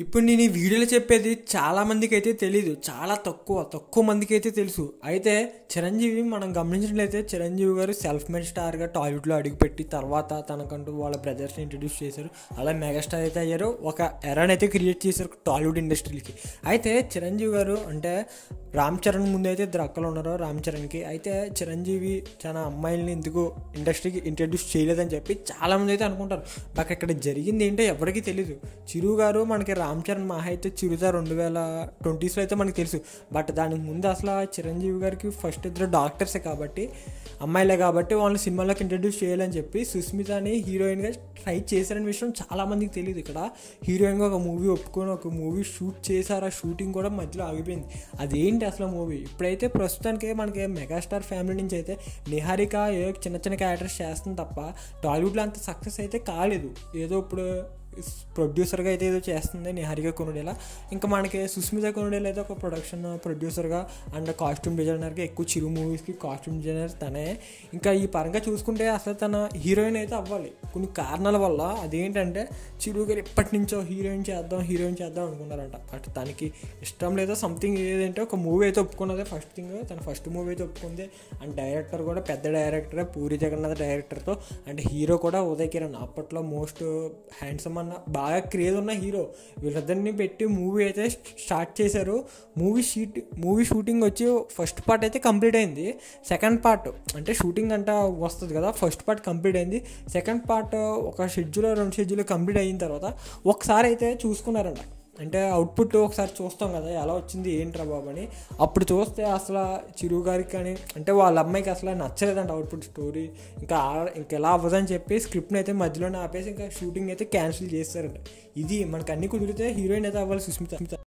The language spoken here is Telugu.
ఇప్పుడు నేను ఈ వీడియోలో చెప్పేది చాలా మందికి అయితే తెలియదు చాలా తక్కువ తక్కువ మందికి అయితే తెలుసు అయితే చిరంజీవి మనం గమనించినట్లయితే చిరంజీవి గారు సెల్ఫ్ మేడ్ స్టార్గా టాలీవుడ్లో అడుగుపెట్టి తర్వాత తనకంటూ వాళ్ళ బ్రదర్స్ని ఇంట్రడ్యూస్ చేశారు అలా మెగాస్టార్ అయితే అయ్యారు ఒక ఎరాన్ అయితే క్రియేట్ చేశారు టాలీవుడ్ ఇండస్ట్రీకి అయితే చిరంజీవి గారు అంటే రామ్ చరణ్ ముందు అయితే ఇద్దరు అక్కలు ఉన్నారు రామ్ చరణ్కి అయితే చిరంజీవి చాలా అమ్మాయిల్ని ఎందుకు ఇండస్ట్రీకి ఇంట్రడ్యూస్ చేయలేదని చెప్పి చాలామంది అయితే అనుకుంటారు బట్ ఇక్కడ జరిగింది ఏంటో ఎవరికీ తెలియదు చిరు గారు మనకి రామ్ చరణ్ మహా అయితే చిరుత రెండు వేల ట్వంటీస్లో అయితే మనకి తెలుసు బట్ దానికి ముందు అసలు చిరంజీవి గారికి ఫస్ట్ ఇద్దరు డాక్టర్సే కాబట్టి అమ్మాయిలే కాబట్టి వాళ్ళని సినిమాలోకి ఇంట్రడ్యూస్ చేయాలని చెప్పి సుస్మితని హీరోయిన్గా ట్రై చేశారనే విషయం చాలామందికి తెలియదు ఇక్కడ హీరోయిన్గా ఒక మూవీ ఒప్పుకొని ఒక మూవీ షూట్ చేశారు ఆ షూటింగ్ కూడా మధ్యలో ఆగిపోయింది అదేంటి అసలు మూవీ ఇప్పుడైతే ప్రస్తుతానికి మనకి మెగాస్టార్ ఫ్యామిలీ నుంచి అయితే నిహారిక ఏదో చిన్న చిన్న క్యారెక్టర్స్ చేస్తుంది తప్ప టాలీవుడ్లో అంత సక్సెస్ అయితే కాలేదు ఏదో ఇప్పుడు ప్రొడ్యూసర్గా అయితే ఏదో చేస్తుంది నిహారిక కొనుడేలా ఇంకా మనకి సుస్మిత కొనుడేలా అయితే ఒక ప్రొడక్షన్ ప్రొడ్యూసర్గా అండ్ కాస్ట్యూమ్ డిజైనర్గా ఎక్కువ చిరు మూవీస్కి కాస్ట్యూమ్ డిజైనర్ తనే ఇంకా ఈ పరంగా చూసుకుంటే అసలు తన హీరోయిన్ అయితే అవ్వాలి కొన్ని కారణాల వల్ల అదేంటంటే చిరు గారు ఎప్పటి నుంచో హీరోయిన్ చేద్దాం హీరోయిన్ చేద్దాం అనుకున్నారంట బట్ తనకి ఇష్టం లేదో సంథింగ్ ఏదంటే ఒక మూవీ అయితే ఒప్పుకున్నదే ఫస్ట్ థింగ్ తన ఫస్ట్ మూవీ అయితే ఒప్పుకుంది అండ్ డైరెక్టర్ కూడా పెద్ద డైరెక్టరే పూరి జగన్నాథ్ డైరెక్టర్తో అండ్ హీరో కూడా ఉదయ్ కిరణ్ అప్పట్లో మోస్ట్ హ్యాండ్సమ్ అన్న బాగా క్రేజ్ ఉన్న హీరో వీళ్ళిద్దరిని పెట్టి మూవీ అయితే స్టార్ట్ చేశారు మూవీ షీట్ మూవీ షూటింగ్ వచ్చి ఫస్ట్ పార్ట్ అయితే కంప్లీట్ అయింది సెకండ్ పార్ట్ అంటే షూటింగ్ అంట వస్తుంది కదా ఫస్ట్ పార్ట్ కంప్లీట్ అయింది సెకండ్ పార్ట్ ఒక షెడ్యూల్ రెండు షెడ్యూల్ కంప్లీట్ అయిన తర్వాత ఒకసారి అయితే చూసుకున్నారంట అంటే అవుట్పుట్ ఒకసారి చూస్తాం కదా ఎలా వచ్చింది ఏంట్రా బాబు అని అప్పుడు చూస్తే అసలు చిరు గారికి కానీ అంటే వాళ్ళ అమ్మాయికి అసలు నచ్చలేదంట అవుట్పుట్ స్టోరీ ఇంకా ఇంకెలా అవ్వదని చెప్పి స్క్రిప్ట్ని అయితే మధ్యలోనే ఆపేసి ఇంకా షూటింగ్ అయితే క్యాన్సిల్ చేస్తారంట ఇది మనకు అన్ని కుదిరితే హీరోయిన్ అయితే అవ్వాలి సుస్మిత